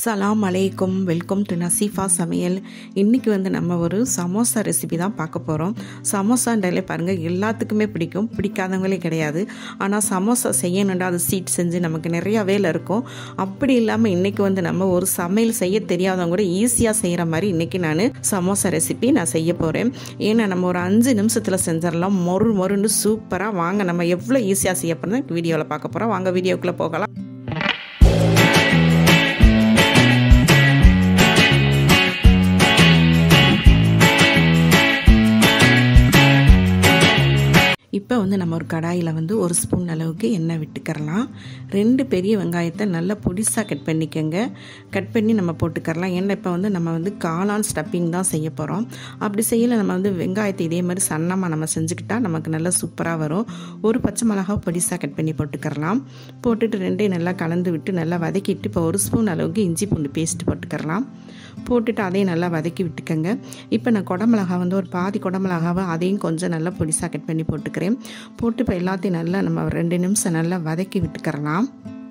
சலாம் அலைக்கும் welcome to நசீஃபா சமையல் இன்றைக்கி வந்து நம்ம ஒரு சமோசா ரெசிபி தான் பார்க்க போகிறோம் சமோசான்றாலே பாருங்கள் எல்லாத்துக்குமே பிடிக்கும் பிடிக்காதவங்களே கிடையாது ஆனால் சமோசா செய்யணுண்டா அது சீட் செஞ்சு நமக்கு நிறையா வேலை இருக்கும் அப்படி இல்லாமல் இன்றைக்கி வந்து நம்ம ஒரு சமையல் செய்ய தெரியாதவங்க கூட ஈஸியாக செய்கிற மாதிரி இன்றைக்கி நான் சமோசா ரெசிபி நான் செய்ய போகிறேன் ஏன்னா நம்ம ஒரு அஞ்சு நிமிஷத்தில் செஞ்சிடலாம் மொறு மொறுன்னு சூப்பராக வாங்க நம்ம எவ்வளோ ஈஸியாக செய்ய போகிறோம் வீடியோவில் பார்க்க போகிறோம் வாங்க வீடியோக்குள்ளே போகலாம் இப்போ வந்து நம்ம ஒரு கடாயில் வந்து ஒரு ஸ்பூன் அளவுக்கு எண்ணெய் விட்டுக்கரலாம் ரெண்டு பெரிய வெங்காயத்தை நல்லா பொடிசாக கட் பண்ணிக்கோங்க கட் பண்ணி நம்ம போட்டுக்கரலாம் ஏன்னா இப்போ வந்து நம்ம வந்து காளான் ஸ்டப்பிங் தான் செய்ய போகிறோம் அப்படி செய்யலை நம்ம வந்து வெங்காயத்தை இதே மாதிரி சன்னமாக நம்ம செஞ்சுக்கிட்டா நமக்கு நல்லா சூப்பராக வரும் ஒரு பச்சை மிளகா பொடிசாக கட் பண்ணி போட்டுக்கரலாம் போட்டுட்டு ரெண்டையும் நல்லா கலந்து விட்டு நல்லா வதக்கிட்டு இப்போ ஒரு ஸ்பூன் அளவுக்கு இஞ்சி பூண்டு பேஸ்ட் போட்டுக்கரலாம் போட்டுட்டு அதையும் நல்லா வதக்கி விட்டுக்கோங்க இப்போ நான் குடமிளகா வந்து ஒரு பாதி குடமிளகாவை அதையும் கொஞ்சம் நல்லா பொடிசாக கட் பண்ணி போட்டுக்கிறேன் போட்டு இப்போ எல்லாத்தையும் நல்லா நம்ம ரெண்டு நிமிஷம் நல்லா வதக்கி விட்டுக்கரலாம்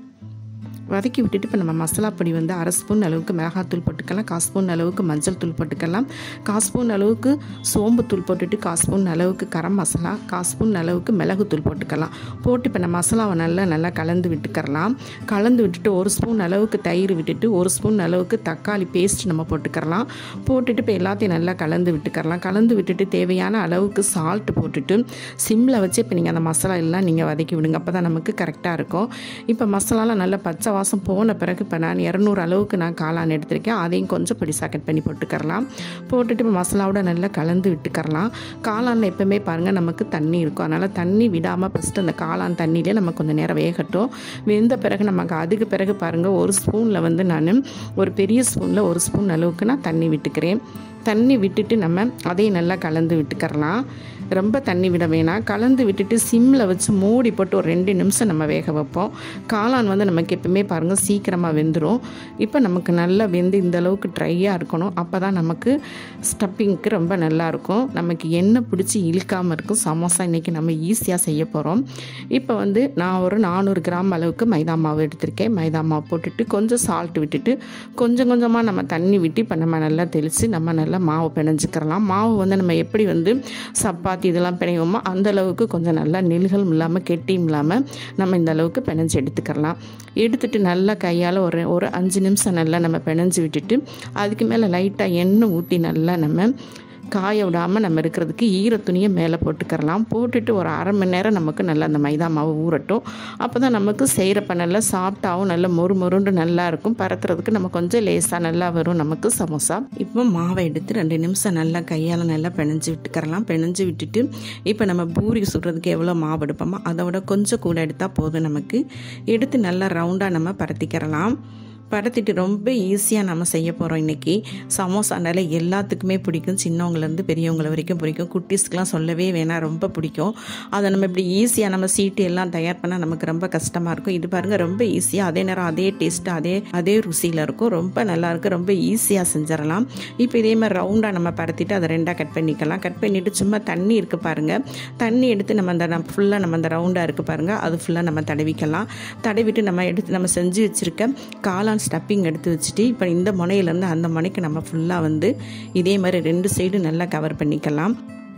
வதக்கி விட்டுட்டு இப்போ நம்ம மசாலா பொடி வந்து அரை ஸ்பூன் அளவுக்கு மிளகாத்தூள் போட்டுக்கலாம் கால் ஸ்பூன் அளவுக்கு மஞ்சள் தூள் போட்டுக்கலாம் கால் ஸ்பூன் அளவுக்கு சோம்பு தூள் போட்டுட்டு கால் ஸ்பூன் அளவுக்கு கரம் மசாலா கால் ஸ்பூன் அளவுக்கு மிளகுத்தூள் போட்டுக்கலாம் போட்டு இப்போ நம்ம மசாலாவை நல்லா நல்லா கலந்து விட்டுக்கரலாம் கலந்து விட்டுட்டு ஒரு ஸ்பூன் அளவுக்கு தயிர் விட்டுட்டு ஒரு ஸ்பூன் அளவுக்கு தக்காளி பேஸ்ட் நம்ம போட்டுக்கரலாம் போட்டுட்டு இப்போ எல்லாத்தையும் நல்லா கலந்து விட்டுக்கரலாம் கலந்து விட்டுட்டு தேவையான அளவுக்கு சால்ட் போட்டுட்டு சிம்மில் வச்சு இப்போ நீங்கள் அந்த மசாலா எல்லாம் நீங்கள் வதக்கி விடுங்க அப்போ தான் நமக்கு கரெக்டாக இருக்கும் இப்போ மசாலாலாம் நல்லா பச்சை வாசம் போன பிறகு இப்போ நான் இரநூறு அளவுக்கு நான் காளான் எடுத்திருக்கேன் அதையும் கொஞ்சம் பொடிசாக கட் பண்ணி போட்டுக்கரலாம் போட்டுட்டு இப்போ மசாலாவோட நல்லா கலந்து விட்டுக்கரலாம் காளானில் எப்போவுமே பாருங்கள் நமக்கு தண்ணி இருக்கும் அதனால் தண்ணி விடாமல் ஃபஸ்ட்டு அந்த காளான் தண்ணியிலே நம்ம கொஞ்சம் நேரம் வேகட்டும் வெந்த பிறகு நமக்கு அதுக்கு பிறகு பாருங்கள் ஒரு ஸ்பூனில் வந்து நான் ஒரு பெரிய ஸ்பூனில் ஒரு ஸ்பூன் அளவுக்கு நான் தண்ணி விட்டுக்கிறேன் தண்ணி விட்டுட்டு நம்ம அதையும் நல்லா கலந்து விட்டுக்கரலாம் ரொம்ப தண்ணி விட வேணாம் கலந்து விட்டுட்டு சிம்மில் வச்சு மூடி போட்டு ஒரு ரெண்டு நிமிஷம் நம்ம வேக வைப்போம் காளான் வந்து நமக்கு எப்பவுமே பாருங்கள் சீக்கிரமாக வெந்துடும் இப்போ நமக்கு நல்லா வெந்து இந்த அளவுக்கு ட்ரையாக இருக்கணும் அப்போ தான் நமக்கு ஸ்டப்பிங்க்கு ரொம்ப நல்லாயிருக்கும் நமக்கு எண்ணெய் பிடிச்சி இழுக்காமல் இருக்கும் சமோசா இன்றைக்கி நம்ம ஈஸியாக செய்ய போகிறோம் இப்போ வந்து நான் ஒரு நானூறு கிராம் அளவுக்கு மைதா மாவு எடுத்திருக்கேன் மைதா மாவு போட்டுட்டு கொஞ்சம் சால்ட் விட்டுட்டு கொஞ்சம் கொஞ்சமாக நம்ம தண்ணி விட்டு இப்போ நம்ம நல்லா தெளித்து நம்ம நல்லா மாவு பிணைஞ்சிக்கிறலாம் மாவு வந்து நம்ம எப்படி வந்து சப்பாத்தி இதெல்லாம் பிணைவோமோ அந்த அளவுக்கு கொஞ்சம் நல்லா நெல்களும் இல்லாமல் கெட்டியும் இல்லாமல் நம்ம இந்த அளவுக்கு பிணைஞ்சு எடுத்துக்கிறலாம் எடுத்துட்டு நல்லா கையால் ஒரு ஒரு அஞ்சு நிமிஷம் நல்லா நம்ம பிணைஞ்சு விட்டுட்டு அதுக்கு மேலே லைட்டாக எண்ணெய் ஊற்றி நல்லா நம்ம காய விடாமல் நம்ம இருக்கிறதுக்கு ஈர துணியை மேலே போட்டுக்கிறலாம் போட்டுட்டு ஒரு அரை மணி நேரம் நமக்கு நல்லா அந்த மைதா மாவு ஊறட்டும் அப்போ தான் நமக்கு செய்கிறப்ப நல்லா சாப்பிட்டாவும் நல்லா மொறு மொறுண்டு நல்லா இருக்கும் பரத்துறதுக்கு நம்ம கொஞ்சம் லேசாக நல்லா வரும் நமக்கு சமோசா இப்போ மாவை எடுத்து ரெண்டு நிமிஷம் நல்லா கையால் நல்லா பிணைஞ்சு விட்டுக்கிறலாம் பிணைஞ்சு விட்டுட்டு இப்போ நம்ம பூரி சுடுறதுக்கு எவ்வளோ மாவு எடுப்போமோ அதை விட கொஞ்சம் கூட எடுத்தால் போதும் நமக்கு எடுத்து நல்லா ரவுண்டாக நம்ம பரத்திக்கிறலாம் படுத்திட்டு ரொம்ப ஈஸியாக நம்ம செய்ய போகிறோம் இன்றைக்கி சமோசாண்டாலே எல்லாத்துக்குமே பிடிக்கும் சின்னவங்கலேருந்து பெரியவங்கள வரைக்கும் பிடிக்கும் குட்டீஸ்க்கெலாம் சொல்லவே வேணாம் ரொம்ப பிடிக்கும் அதை நம்ம இப்படி ஈஸியாக நம்ம சீட்டு எல்லாம் தயார் பண்ணால் நமக்கு ரொம்ப கஷ்டமாக இருக்கும் இது பாருங்கள் ரொம்ப ஈஸியாக அதே நேரம் அதே டேஸ்ட்டு அதே அதே ருசியில் இருக்கும் ரொம்ப நல்லாயிருக்கு ரொம்ப ஈஸியாக செஞ்சிடலாம் இப்போ இதே மாதிரி ரவுண்டாக நம்ம படுத்திட்டு அதை ரெண்டாக கட் பண்ணிக்கலாம் கட் பண்ணிவிட்டு சும்மா தண்ணி இருக்குது பாருங்கள் தண்ணி எடுத்து நம்ம அந்த ஃபுல்லாக நம்ம அந்த ரவுண்டாக இருக்குது பாருங்கள் அது ஃபுல்லாக நம்ம தடவிக்கலாம் தடவிட்டு நம்ம எடுத்து நம்ம செஞ்சு வச்சுருக்க காளான் ஸ்டப்பிங் எடுத்து வச்சுட்டு இப்போ இந்த முனையிலேருந்து அந்த முனைக்கு நம்ம ஃபுல்லாக வந்து இதே மாதிரி ரெண்டு சைடு நல்லா கவர் பண்ணிக்கலாம்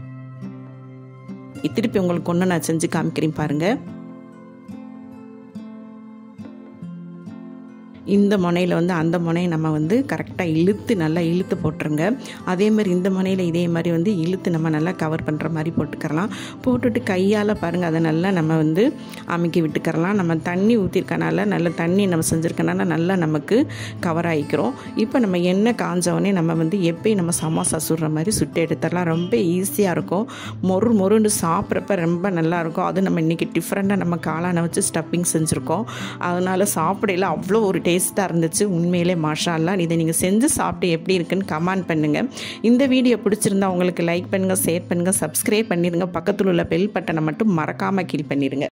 திருப்பி உங்களுக்கு ஒன்று நான் செஞ்சு காமிக்கிறேன் பாருங்கள் இந்த முனையில் வந்து அந்த முனையை நம்ம வந்து கரெக்டாக இழுத்து நல்லா இழுத்து போட்டுருங்க அதே மாதிரி இந்த முனையில் இதே மாதிரி வந்து இழுத்து நம்ம நல்லா கவர் பண்ணுற மாதிரி போட்டுக்கிறலாம் போட்டுட்டு கையால் பாருங்கள் அதை நல்லா நம்ம வந்து அமைக்கி விட்டுக்கிறலாம் நம்ம தண்ணி ஊற்றிருக்கனால நல்ல தண்ணி நம்ம செஞ்சுருக்கனால நல்லா நமக்கு கவர் ஆகிக்கிறோம் இப்போ நம்ம எண்ணெய் காஞ்சவொடனே நம்ம வந்து எப்பயும் நம்ம சமோசா சுடுற மாதிரி சுட்டு எடுத்துடலாம் ரொம்ப ஈஸியாக இருக்கும் மொறு மொறுன்னு சாப்பிட்றப்ப ரொம்ப நல்லாயிருக்கும் அது நம்ம இன்றைக்கி டிஃப்ரெண்ட்டாக நம்ம காளானை வச்சு ஸ்டப்பிங் செஞ்சுருக்கோம் அதனால் சாப்பிடையில அவ்வளோ ஒரு டேஸ்ட்டாக இருந்துச்சு உண்மையிலே மாஷால்லாம் இதை நீங்கள் செஞ்சு சாப்பிட்டு எப்படி இருக்குன்னு கமெண்ட் பண்ணுங்கள் இந்த வீடியோ பிடிச்சிருந்தா உங்களுக்கு லைக் பண்ணுங்கள் ஷேர் பண்ணுங்கள் சப்ஸ்கிரைப் பண்ணிடுங்க பக்கத்தில் உள்ள பெல் பட்டனை மட்டும் மறக்காமல் கில் பண்ணிடுங்க